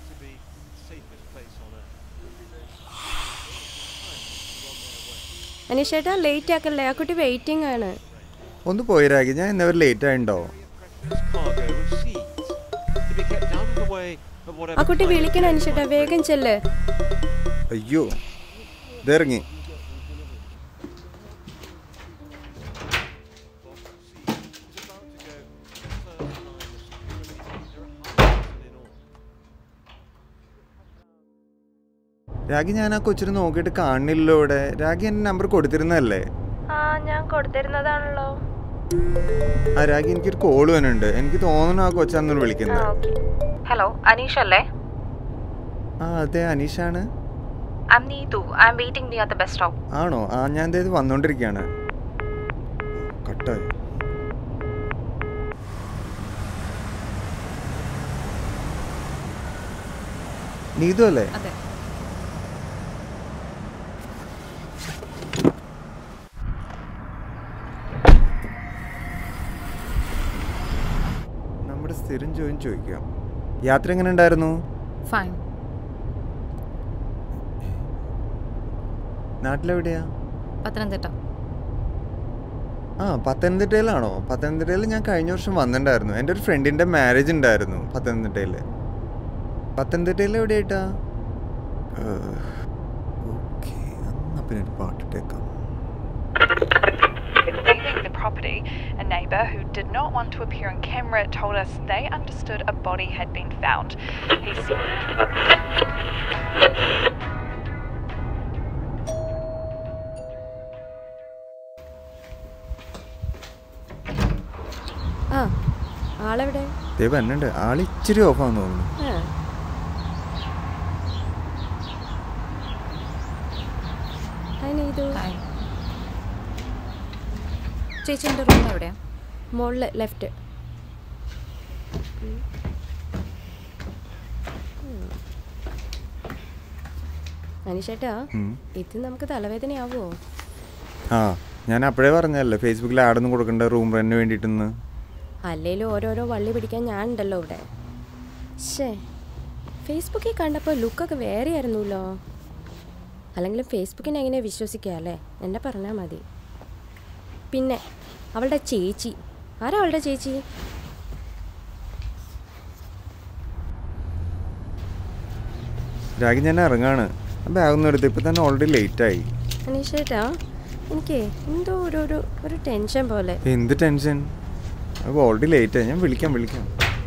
to be the safest place on earth. അനീഷേട്ടാ late ആക്കല്ലേ ആ കുട്ടി വെയിറ്റിംഗ് ആണ് ഒന്ന് പോയി രാഗി ഞാൻ ഇന്നവർ ലേറ്റ് ആയിണ്ടോ Precious cargo of seeds to be kept out of the way of ആ whatever. കുട്ടി climate വിളിക്കണം change അനീഷേട്ടാ might വേഗം ചെല്ല് അയ്യോ ഇതിറങ്ങി രാഗി ഞാൻ ആ കൊച്ചിന് നോക്കിയിട്ട് കാണുന്നില്ലല്ലോ ഇവിടെ രാഗി എൻ്റെ നമ്പർ കൊടുത്തിരുന്നതല്ലേ ആ ഞാൻ കൊടുത്തിരുന്നതാണല്ലോ ആ രാഗി എനിക്കൊരു കോൾ വന്നുണ്ട് എനിക്ക് തോന്നുന്നു ആ കൊച്ചാന്ന് വിളിക്കുന്നത് ഓക്കെ ഹലോ അനീഷ് അല്ലേ ആ അതെ അനീഷാണ് I am Neethu I am waiting near the bus stop ആണോ ആ ഞാൻ ഇത് വന്നോണ്ടിരിക്കുകയാണ് കട്ടായി നീതു അല്ലേ അതെ നമ്മുടെ സ്ഥിരം ചോദ്യം ചോദിക്കാം യാത്ര എങ്ങനെ ഉണ്ടായിരുന്നു ഫൈൻ നാട്ടിലെവിടെയാ പത്തനംതിട്ട ആ പത്തനംതിട്ടയിലാണോ പത്തനംതിട്ടയിൽ ഞാൻ കഴിഞ്ഞ വർഷം വന്നിട്ടുണ്ടായിരുന്നു എൻ്റെ ഒരു ഫ്രണ്ടിൻ്റെ മാരേജ് ഉണ്ടായിരുന്നു പത്തനംതിട്ടയിൽ പത്തനംതിട്ടയിൽ എവിടെയായിട്ടാ ഓക്കെ എന്നാ പിന്നെ ഒരു പാട്ടിട്ടേക്കാം Leaving the property, a neighbour who did not want to appear on camera told us they understood a body had been found. He said ആ ആളെവിടെ ദേ വന്നുണ്ട് ആൾ ഇച്ചിരി ഓഫാന്ന് തോന്നുന്നു ആ ഹായ് നീതു ഹായ് ചേച്ചിൻ്റെ റൂം എവിടെയാ മുകളിൽ ലെഫ്റ്റ് അനീഷേട്ടാ ഉം. ഇത് നമുക്ക് തലവേദനയാവോ ആ ഞാൻ അപ്പോഴേ പറഞ്ഞല്ലേ ഫേസ്ബുക്കിൽ ആഡൊന്നും കൊടുക്കണ്ട റൂം റെന്റിന് വേണ്ടിയിട്ടെന്ന് അല്ലേലും ഓരോരോ വള്ളി പിടിക്കാൻ ഞാൻ ഉണ്ടല്ലോ ഇവിടെ ഷേ ഫേസ്ബുക്കിൽ കണ്ടപ്പോൾ ലുക്കൊക്കെ വേറെ ആയിരുന്നല്ലോ അല്ലെങ്കിലും ഫേസ്ബുക്കിനെ എങ്ങനെ വിശ്വസിക്കുക അല്ലേ എന്നെ പറഞ്ഞാൽ മതി പിന്നെ അവളുടെ ചേച്ചി ആരാ അവളുടെ ചേച്ചി രാഗി ഞാൻ ഇറങ്ങാണ് ബാഗ് ഒന്നും എടുത്ത് ഇപ്പം തന്നെ ഓൾറെഡി ലേറ്റായി അനീഷേട്ടാ എനിക്ക് എന്തോ ഒരു ഒരു ഒരു ടെൻഷൻ പോലെ എന്ത് ടെൻഷൻ അപ്പോൾ ഓൾറെഡി ലേറ്റായി ഞാൻ വിളിക്കാം വിളിക്കാം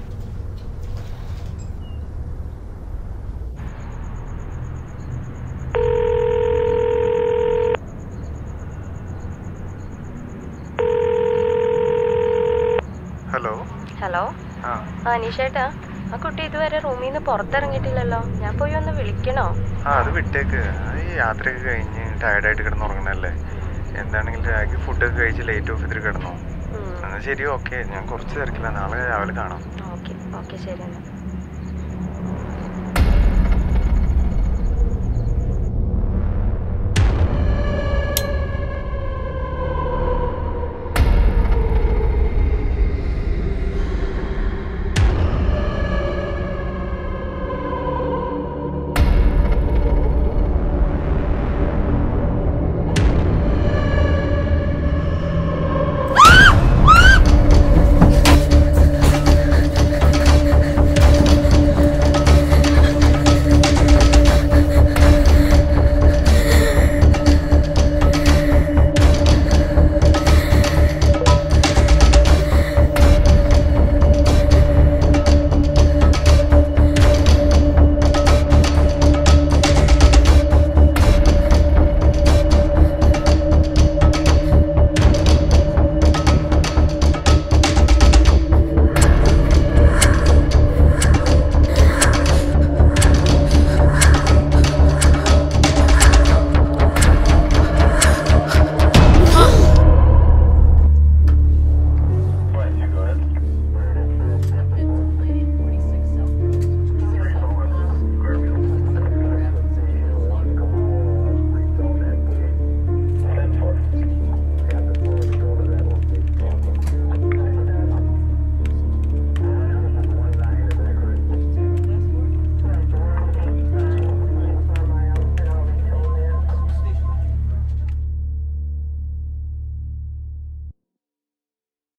ഹലോ ഹലോ ആ ആ അനീഷേട്ടാ ആ കുട്ടി ഇതുവരെ റൂമിൽ നിന്ന് പുറത്തിറങ്ങിയിട്ടില്ലല്ലോ ഞാൻ പോയി ഒന്ന് വിളിക്കണോ ആ അത് വിട്ടേക്ക് അത് ഈ യാത്രയൊക്കെ കഴിഞ്ഞ് ടയർഡായിട്ട് കിടന്നുറങ്ങണല്ലേ എന്താണെങ്കിലും രാഗി ഫുഡൊക്കെ കഴിച്ച് ലേറ്റ് ഓഫീസിൽ കിടന്നു എന്നാൽ ശരി ഓക്കെ ഞാൻ കുറച്ച് തിരക്കില്ല നാളെ രാവിലെ കാണാം ഓക്കെ ഓക്കെ ശരി എന്നാൽ